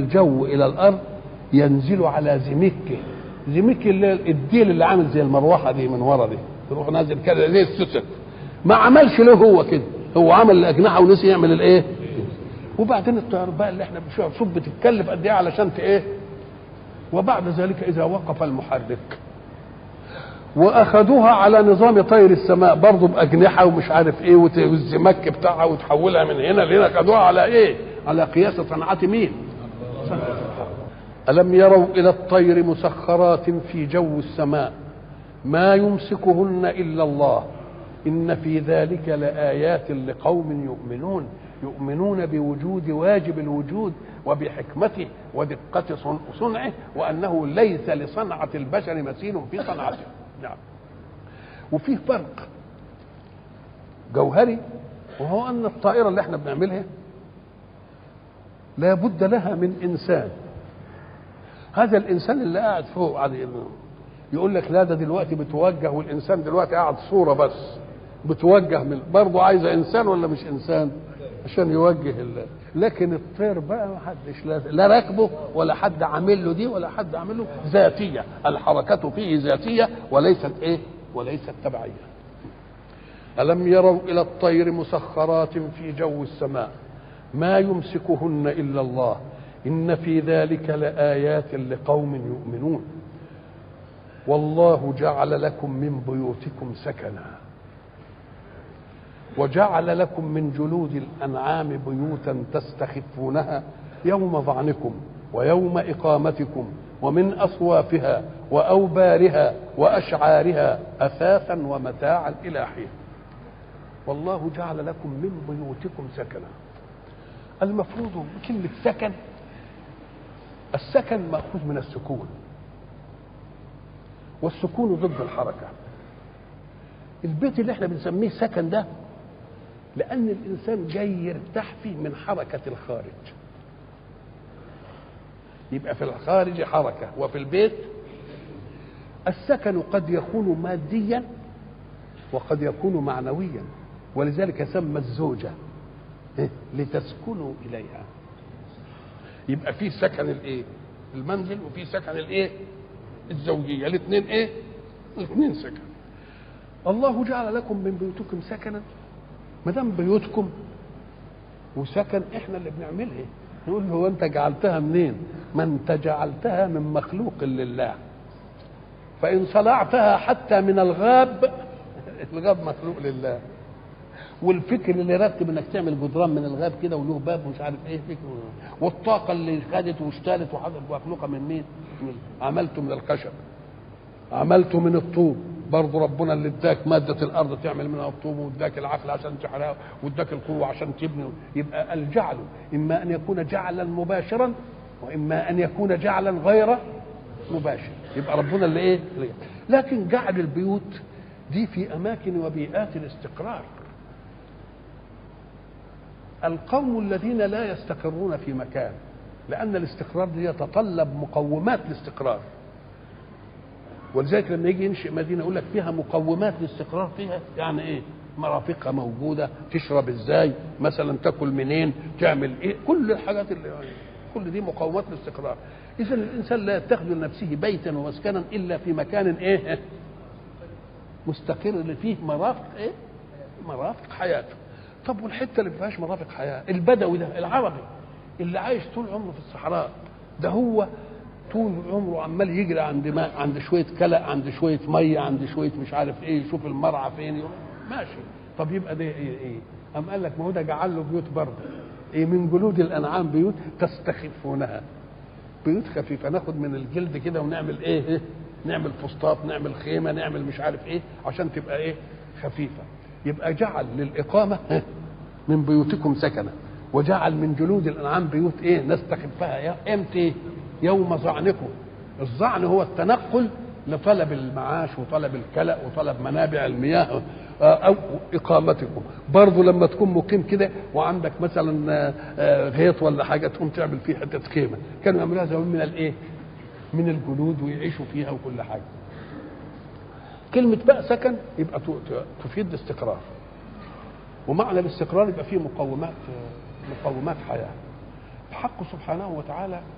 الجو الى الارض ينزل على زمكه زمكه اللي هي الديل اللي عامل زي المروحه دي من ورا دي يروح نازل كده زي السوسن ما عملش له هو كده هو عمل الاجنحه ونسي يعمل الايه وبعدين الطيار بقى اللي احنا بنشوفها شوف بتتكلف قد ايه علشان ت- ايه وبعد ذلك اذا وقف المحرك واخذوها على نظام طير السماء برضه باجنحه ومش عارف ايه وت- والزمك بتاعها وتحولها من هنا لهنا خدوها على ايه؟ على قياس صنعه مين؟ الم يروا الى الطير مسخرات في جو السماء ما يمسكهن الا الله ان في ذلك لايات لقوم يؤمنون يؤمنون بوجود واجب الوجود وبحكمته ودقة صن- صنعه وأنه ليس لصنعة البشر مثيل في صنعته نعم وفيه فرق جوهري وهو أن الطائرة اللي احنا بنعملها لا بد لها من إنسان هذا الإنسان اللي قاعد فوق قاعد يقول لك لا ده دلوقتي بتوجه والإنسان دلوقتي قاعد صورة بس بتوجه من برضه عايزة إنسان ولا مش إنسان عشان يوجه ال... لكن الطير بقى ما حدش لا, لا راكبه ولا حد عامل له دي ولا حد عامل له ذاتيه الحركه فيه ذاتيه وليست ايه وليست تبعيه الم يروا الى الطير مسخرات في جو السماء ما يمسكهن الا الله ان في ذلك لايات لقوم يؤمنون والله جعل لكم من بيوتكم سكنا وجعل لكم من جلود الانعام بيوتا تستخفونها يوم ظعنكم ويوم اقامتكم ومن اصوافها واوبارها واشعارها اثاثا ومتاعا الى حين والله جعل لكم من بيوتكم سكنا المفروض كلمه سكن السكن ماخوذ من السكون والسكون ضد الحركه البيت اللي احنا بنسميه سكن ده لأن الإنسان جاي يرتاح فيه من حركة الخارج يبقى في الخارج حركة وفي البيت السكن قد يكون ماديا وقد يكون معنويا ولذلك سمى الزوجة إيه؟ لتسكنوا إليها يبقى في سكن الايه المنزل وفي سكن الايه الزوجيه الاثنين ايه الاثنين سكن الله جعل لكم من بيوتكم سكنا ما دام بيوتكم وسكن احنا اللي بنعملها نقول له هو انت جعلتها منين ما انت جعلتها من مخلوق لله فان صنعتها حتى من الغاب الغاب مخلوق لله والفكر اللي رتب انك تعمل جدران من الغاب كده وله باب ومش عارف ايه فكر والطاقه اللي خدت واشتالت وحصلت مخلوقه من مين؟ من عملته من الخشب عملته من الطوب برضه ربنا اللي اداك ماده الارض تعمل منها الطوب واداك العقل عشان تحرقه واداك القوه عشان تبني يبقى الجعل اما ان يكون جعلا مباشرا واما ان يكون جعلا غير مباشر يبقى ربنا اللي ايه اللي لكن جعل البيوت دي في اماكن وبيئات الاستقرار القوم الذين لا يستقرون في مكان لان الاستقرار دي يتطلب مقومات الاستقرار ولذلك لما يجي ينشئ مدينه يقول لك فيها مقومات الاستقرار فيها يعني ايه مرافقها موجوده تشرب ازاي مثلا تاكل منين تعمل ايه كل الحاجات اللي يعني كل دي مقومات الاستقرار اذا الانسان لا يتخذ لنفسه بيتا ومسكنا الا في مكان ايه مستقر اللي فيه مرافق ايه مرافق حياته طب والحته اللي ما فيهاش مرافق حياه البدوي ده العربي اللي عايش طول عمره في الصحراء ده هو طول عمره عمال يجري عند ماء عند شويه كلى عند شويه ميه عند شويه مش عارف ايه يشوف المرعى فين يروح ماشي طب يبقى ده ايه ايه قام قال لك ما هو ده جعل له بيوت برضه ايه من جلود الانعام بيوت تستخفونها بيوت خفيفه ناخد من الجلد كده ونعمل ايه, إيه؟ نعمل فسطاط نعمل خيمه نعمل مش عارف ايه عشان تبقى ايه خفيفه يبقى جعل للاقامه من بيوتكم سكنا وجعل من جلود الانعام بيوت ايه نستخفها امتى يوم ظعنكم الظعن هو التنقل لطلب المعاش وطلب الكلأ وطلب منابع المياه او اقامتكم برضه لما تكون مقيم كده وعندك مثلا غيط ولا حاجه تقوم تعمل فيه حته خيمه كانوا يعملوها زمان من الايه من الجلود ويعيشوا فيها وكل حاجه كلمة بقى سكن يبقى تفيد الاستقرار ومعنى الاستقرار يبقى فيه مقومات مقومات حياة الحق سبحانه وتعالى